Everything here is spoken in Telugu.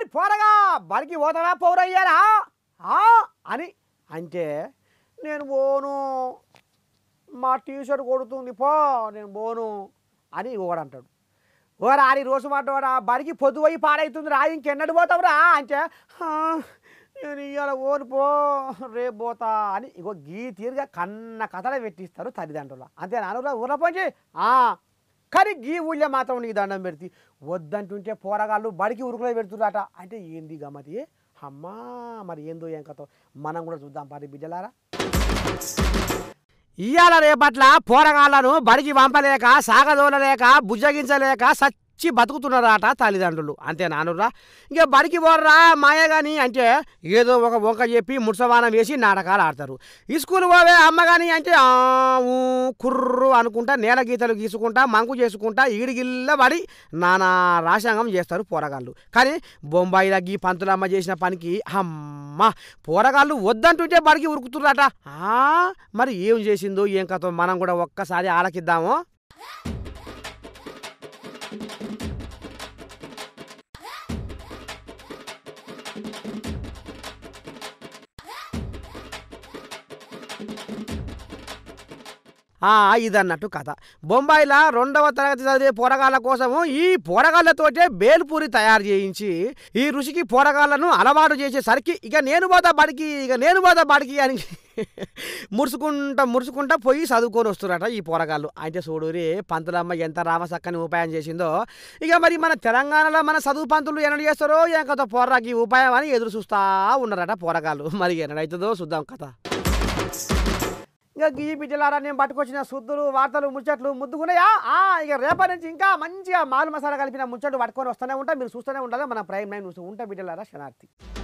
పోరగా బడికి పోతావా పౌరయ్యారా ఆ అని అంటే నేను పోను మా టీషర్ట్ కొడుతుంది పో నేను పోను అని ఒకడు అంటాడు ఓ రాని రోజు మాటవాడా బడికి పొద్దు పోయి పాడైతుంది రా ఇంకెన్నడు పోతావురా అంటే "ఆ, నేను ఇవాళ ఓను పో రేపు పోతా అని ఇగో గీ తీరుగా కన్న కథలు పెట్టిస్తారు తల్లిదండ్రులు అంతే నానురా ఊర్లో పోంచి కానీ గీ ఊళ్ళో మాత్రం నీకు దండం పెడితే వద్దంటుంటే పోరగాళ్ళు బడికి ఉరుకులో పెడుతురాట అంటే ఏంది గమ్మతి అమ్మా మరి ఏందో ఏం కథ మనం కూడా చూద్దాం పరి బిడ్డలారా ఇవాళ రేపట్ల పోరగాళ్ళను బడికి పంపలేక సాగదోలలేక బుజ్జగించలేక సచ్చి బతుకుతున్నారట తల్లిదండ్రులు అంతే నానురా ఇక బడికి పోర్రా మాయ గాని అంటే ఏదో ఒక వంక చెప్పి ముడ్సవానం వేసి నాటకాలు ఆడతారు ఈ స్కూల్ పోవే అమ్మ గాని అంటే ఆ, ఊ, కుర్రు అనుకుంటా నేల గీతలు గీసుకుంటా మంకు చేసుకుంటా ఈడిగిల్ల పడి నానా రాశాంగం చేస్తారు పోరగాళ్ళు కానీ బొంబాయిలో గీ పంతులమ్మ చేసిన పనికి అమ్మ పోరగాళ్ళు వద్దంటుంటే బడికి ఉరుకుతుర్రట ఆ, మరి ఏం చేసిందో ఏం కథ మనం కూడా ఒక్కసారి ఆలకిద్దాము ఆ, ఇదన్నట్టు కథ బొంబాయిలో రెండవ తరగతి చదివే పోరగాళ్ళ కోసము ఈ పోరగాళ్ళతోటే బేల్పూరి తయారు చేయించి ఈ ఋషికి పోరగాళ్ళను అలవాటు చేసేసరికి ఇక నేను పోతా బడికి ఇక నేను పోతా బడికి అని మురుసుకుంటా మురుసుకుంటా పోయి చదువుకొని వస్తున్నారట ఈ పోరగాళ్ళు అంటే చూడురే పంతులమ్మ ఎంత రామసక్కని ఉపాయం చేసిందో ఇక మరి మన తెలంగాణలో మన చదువు పంతులు ఎన్నడు చేస్తారో ఏం కథ పోరకి ఉపాయం అని ఎదురు చూస్తా ఉన్నారట పోరగాళ్ళు మరి ఎన్నడైతుందో చూద్దాం కథ ఇక గీ బిడ్డలారా నేను పట్టుకొచ్చిన శుద్ధులు వార్తలు ముచ్చట్లు ముద్దుకున్నాయా ఆ, ఇక రేపటి నుంచి ఇంకా మంచిగా మాలు మసాలా కలిపిన ముచ్చట్లు పట్టుకొని వస్తూనే ఉంటా మీరు చూస్తూనే ఉండాలి మన ప్రైమ్ నైన్ చూస్తూ ఉంటా బిడ్డలారా శనార్థి